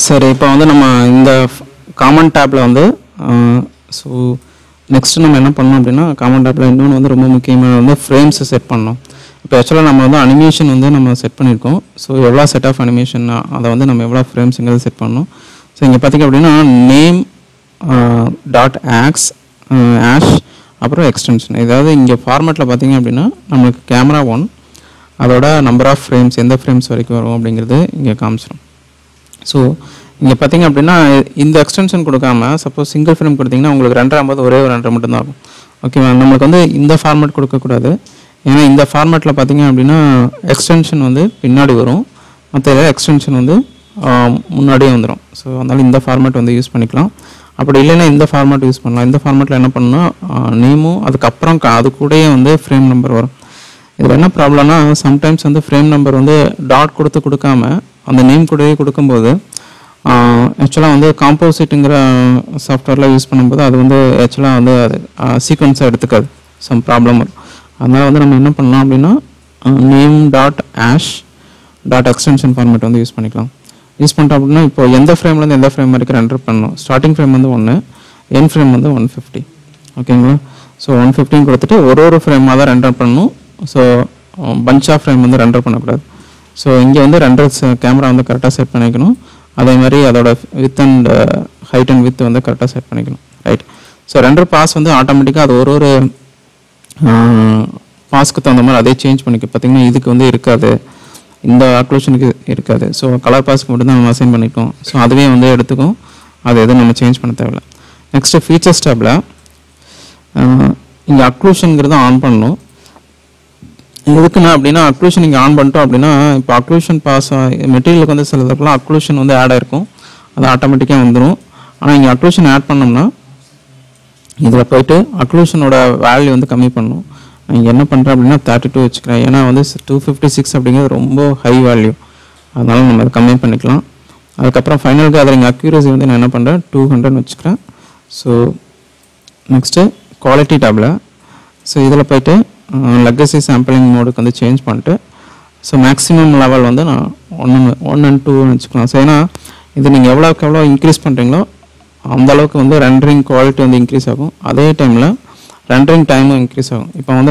சரி இப்போ வந்து நம்ம இந்த காமன் டேப்பில் வந்து ஸோ நெக்ஸ்ட் நம்ம என்ன பண்ணோம் அப்படின்னா காமன் டேப்பில் இன்னொன்று வந்து ரொம்ப முக்கியமாக வந்து ஃப்ரேம்ஸை செட் பண்ணோம் இப்போ ஆக்சுவலாக நம்ம வந்து அனிமேஷன் வந்து நம்ம செட் பண்ணியிருக்கோம் ஸோ எவ்வளோ செட் ஆஃப் அனிமேஷன் அதை வந்து நம்ம எவ்வளோ ஃப்ரேம்ஸுங்கிறது செட் பண்ணோம் ஸோ இங்கே பார்த்திங்க அப்படின்னா நேம் டாட் ஆக்ஸ் ஆஷ் அப்புறம் எக்ஸ்டென்ஷன் ஏதாவது இங்கே ஃபார்மேட்டில் பார்த்தீங்க அப்படின்னா நம்மளுக்கு கேமரா ஒன் அதோட நம்பர் ஆஃப் ஃப்ரேம்ஸ் எந்த ஃப்ரேம்ஸ் வரைக்கும் வரும் அப்படிங்கிறது இங்கே காமிச்சிடும் ஸோ இங்கே பார்த்தீங்க அப்படின்னா இந்த எக்ஸ்டென்ஷன் கொடுக்காம சப்போஸ் சிங்கிள் ஃப்ரேம் கொடுத்தீங்கன்னா உங்களுக்கு ரெண்டரை ஐம்பது ஒரே ஒரு ரெண்டரை மட்டும்தான் ஆகும் ஓகேவா நம்மளுக்கு வந்து இந்த ஃபார்மேட் கொடுக்கக்கூடாது ஏன்னா இந்த ஃபார்மேட்டில் பார்த்தீங்க அப்படின்னா எக்ஸ்டென்ஷன் வந்து பின்னாடி வரும் மற்ற எக்ஸ்டென்ஷன் வந்து ஆஹ், முன்னாடியே வந்துடும் ஸோ அதனால் இந்த ஃபார்மேட் வந்து யூஸ் பண்ணிக்கலாம் அப்படி இல்லைன்னா இந்த ஃபார்மேட் யூஸ் பண்ணலாம் இந்த ஃபார்மேட்டில் என்ன பண்ணணும்னா நேமும் அதுக்கப்புறம் க- அது கூடயே வந்து ஃப்ரேம் நம்பர் வரும் இதில் என்ன ப்ராப்ளம்னா சம்டைம்ஸ் வந்து ஃப்ரேம் நம்பர் வந்து டாட் கொடுத்து கொடுக்காம அந்த நேம் கூடயே கொடுக்கும்போது ஆக்சுவலாக வந்து காம்போசிட்டுங்கிற சாஃப்ட்வேரில் யூஸ் பண்ணும்போது அது வந்து ஆக்சுவலாக வந்து அது சீக்வன்ஸாக எடுத்துக்காது சம் ப்ராப்ளம் வரும் அதனால் வந்து நம்ம என்ன பண்ணலாம் அப்படின்னா name dot hash dot extension format வந்து யூஸ் பண்ணிக்கலாம் யூஸ் பண்ணிட்டோம் அப்படின்னா இப்போ எந்த ஃப்ரேம்லேருந்து எந்த ஃப்ரேம் வரைக்கும் ரெண்டர் பண்ணணும் ஸ்டார்டிங் ஃப்ரேம் வந்து ஒன்று என் ஃப்ரேம் வந்து ஒன் ஃபிஃப்டி ஓகேங்களா ஸோ ஒன் ஃபிஃப்டின்னு கொடுத்துட்டு ஒரு ஒரு ஃப்ரேமாக தான் ரெண்டர் பண்ணணும் ஸோ பஞ்ச் ஆஃப் ஃப்ரேம் வந்து ரெண்டர் பண்ணக்கூடாது ஸோ இங்கே வந்து ரெண்டர் கேமரா வந்து கரெக்டாக செட் பண்ணிக்கணும் அதே மாதிரி அதோட width and height and width வந்து கரெக்டாக செட் பண்ணிக்கணும் ரைட் ஸோ ரெண்டர் பாஸ் வந்து ஆட்டோமேட்டிக்காக அது ஒரு ஒரு பாஸ்க்கு தகுந்த மாதிரி அதே சேஞ்ச் பண்ணிக்க பார்த்தீங்கன்னா இதுக்கு வந்து இருக்காது இந்த அக்ளூஷனுக்கு இருக்காது ஸோ கலர் பாஸ்க்கு மட்டும் தான் நம்ம அசைன் பண்ணிக்கோம் ஸோ அதுவே வந்து எடுத்துக்கும் அது எதுவும் நம்ம சேஞ்ச் பண்ண தேவையில்ல நெக்ஸ்ட்டு ஃபீச்சர்ஸ் டேப்பில் இங்கே அக்ளூஷனுங்கிறத ஆன் பண்ணணும் எதுக்குன்னா அப்படின்னா அக்ளூஷன் இங்கே ஆன் பண்ணிட்டோம் அப்படின்னா இப்போ அக்ளூஷன் பாஸ் மெட்டீரியலுக்கு வந்து சிலதுக்கெல்லாம் அக்ளூஷன் வந்து ஆட் ஆயிருக்கும் அது ஆட்டோமேட்டிக்காக வந்துடும் ஆனால் இங்கே அக்ளூஷன் ஆட் பண்ணோம்னா இதில் போயிட்டு அக்ளூஷனோட வேல்யூ வந்து கம்மி பண்ணணும் நான் இங்கே என்ன பண்ணுறேன் அப்படின்னா தேர்ட்டி டூ வச்சுக்கிறேன் ஏன்னா வந்து டூ ஃபிஃப்டி சிக்ஸ் அப்படிங்கிறது ரொம்ப ஹை வேல்யூ அதனால நம்ம அதை கம்மி பண்ணிக்கலாம் அதுக்கப்புறம் ஃபைனல் கேதரிங் அக்யூரசி வந்து நான் என்ன பண்ணுறேன் டூ ஹண்ட்ரட் வச்சுக்கிறேன் ஸோ நெக்ஸ்ட்டு குவாலிட்டி டேபில் ஸோ இதில் போயிட்டு லெகசி சாம்பிளிங் மோடுக்கு வந்து சேஞ்ச் பண்ணிட்டு ஸோ மேக்ஸிமம் லெவல் வந்து நான் ஒன்று ஒன் அண்ட் டூன்னு வச்சுக்கலாம் ஸோ ஏன்னா இது நீங்கள் எவ்வளோக்கு எவ்வளோ இன்க்ரீஸ் பண்ணுறீங்களோ அந்த அளவுக்கு வந்து ரெண்டரிங் குவாலிட்டி வந்து இன்க்ரீஸ் ஆகும் அதே டைமில் ரெண்டரிங் டைமும் இன்க்ரீஸ் ஆகும் இப்போ வந்து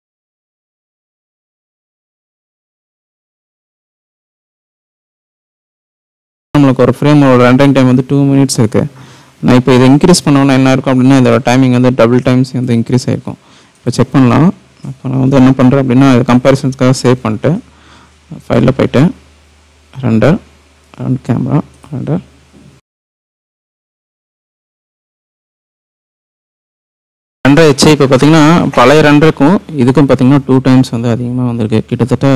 நம்மளுக்கு ஒரு ஃப்ரேம் ஒரு ரெண்டரிங் டைம் வந்து டூ மினிட்ஸ் இருக்குது நான் இப்போ இதை இன்க்ரீஸ் பண்ணோன்னா என்ன இருக்கும் அப்படின்னா இதோட டைமிங் வந்து டபுள் டைம்ஸ் வந்து இன்க்ரீஸ் ஆகிருக்கும் இப்போ செக் பண்ணலாம் இப்போ நான் வந்து என்ன பண்ணுறேன் அப்படின்னா இது கம்பேரிசன்ஸ்க்காக சேவ் பண்ணிட்டு ஃபைலில் போயிட்டு ரெண்டர் ரெண்டு கேமரா ரெண்டர் ரெண்டரை ஹெச்ஐ இப்போ பார்த்தீங்கன்னா பழைய ரெண்டருக்கும் இதுக்கும் பார்த்தீங்கன்னா டூ டைம்ஸ் வந்து அதிகமாக வந்திருக்கு கிட்டத்தட்ட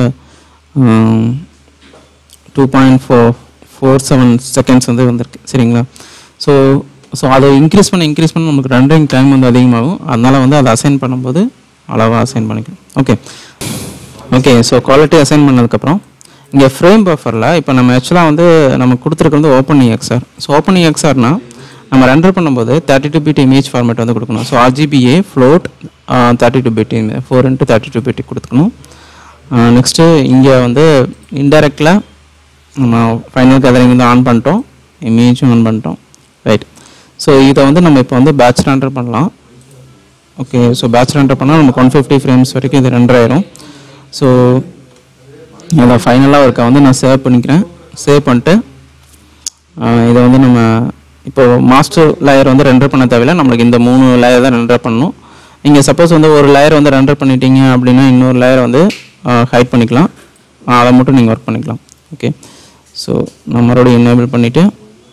two point four four seven seconds வந்து வந்திருக்கு சரிங்களா ஸோ ஸோ அதை இன்க்ரீஸ் பண்ண இன்க்ரீஸ் பண்ண நமக்கு ரெண்டரிங் டைம் வந்து அதிகமாகும் அதனால் வந்து அதை அசைன் பண்ணும்போது அளவாக அசைன் பண்ணிக்கணும் okay okay so quality assign பண்ணதுக்கப்புறம் இங்கே ஃப்ரேம் பஃபரில் இப்போ நம்ம ஆக்சுவலாக வந்து நம்ம கொடுத்துருக்கிறது ஓப்பன் எக்ஸ்ஆர் ஸோ ஓப்பன் எக்ஸ்ஆர்னா நம்ம ரெண்டர் பண்ணும்போது thirty two bit image format வந்து கொடுக்கணும் so RGBA float thirty two bit four into thirty two bit கொடுத்துக்கணும் நெக்ஸ்ட்டு இங்கே வந்து இன்டெரக்டில் நம்ம ஃபைனல் கேதரிங் வந்து ஆன் பண்ணிட்டோம் இமேஜும் ஆன் பண்ணிட்டோம் ரைட் ஸோ இதை வந்து நம்ம இப்போ வந்து பேட்ச் ரெண்டர் பண்ணலாம் ஓகே ஸோ பேட்ச் ரெண்டர் பண்ணால் நமக்கு ஒன் ஃபிஃப்டி ஃப்ரேம்ஸ் வரைக்கும் இது ரெண்டர் ஆயிரும் ஸோ அதை ஃபைனலாக இருக்க வந்து நான் சேவ் பண்ணிக்கிறேன் சேவ் பண்ணிட்டு ஆஹ் இதை வந்து நம்ம இப்போ மாஸ்டர் லேயர் வந்து ரெண்டர் பண்ண தேவையில்லை நம்மளுக்கு இந்த மூணு லேயர் தான் ரெண்டர் பண்ணணும் நீங்கள் சப்போஸ் வந்து ஒரு லேயர் வந்து ரெண்டர் பண்ணிட்டீங்க அப்படின்னா இன்னொரு லேயர் வந்து ஹைட் பண்ணிக்கலாம் ஆஹ் அதை மட்டும் நீங்கள் ஒர்க் பண்ணிக்கலாம் ஓகே ஸோ நான் மறுபடியும் எனேபிள் பண்ணிவிட்டு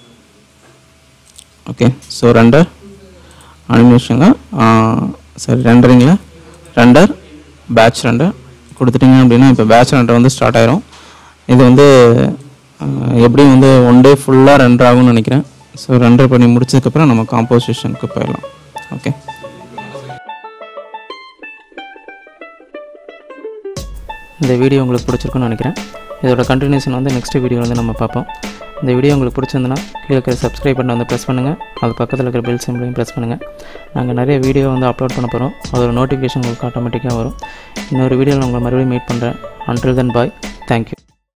ஓகே ஸோ ரெண்டர் அனிமேஷனில் சரி ரெண்டரிங்கில் ரெண்டர் பேட்ச் ரெண்டர் கொடுத்துட்டீங்க அப்படின்னா இப்போ பேட்ச் ரெண்டர் வந்து ஸ்டார்ட் ஆயிரும் இது வந்து ஆஹ், எப்படியும் வந்து ஒன் டே ஃபுல்லாக ரெண்டர் ஆகும்னு நினைக்கிறேன் ஸோ ரெண்டர் பண்ணி முடிச்சதுக்கப்புறம் நம்ம காம்போசிஷனுக்கு போயிடலாம் ஓகே இந்த வீடியோ உங்களுக்கு பிடிச்சிருக்குன்னு நினைக்கிறேன் இதோட கண்டினியூஷன் வந்து நெக்ஸ்ட் வீடியோ வந்து நம்ம பார்ப்போம் இந்த வீடியோ உங்களுக்கு பிடிச்சிருந்துன்னா கீழே இருக்கிற சப்ஸ்கிரைப் பட்டன் வந்து ப்ரெஸ் பண்ணுங்கள் அது பக்கத்தில் இருக்கிற பெல் சிம்பிளையும் ப்ரெஸ் பண்ணுங்கள் நாங்கள் நிறைய வீடியோ வந்து அப்லோட் பண்ண போகிறோம் அதோட நோட்டிஃபிகேஷன் உங்களுக்கு ஆட்டோமேட்டிக்காக வரும் இன்னொரு வீடியோவில் உங்களை மறுபடியும் மீட் பண்ணுறேன் அன்டில் தென் பாய் தேங்க்யூ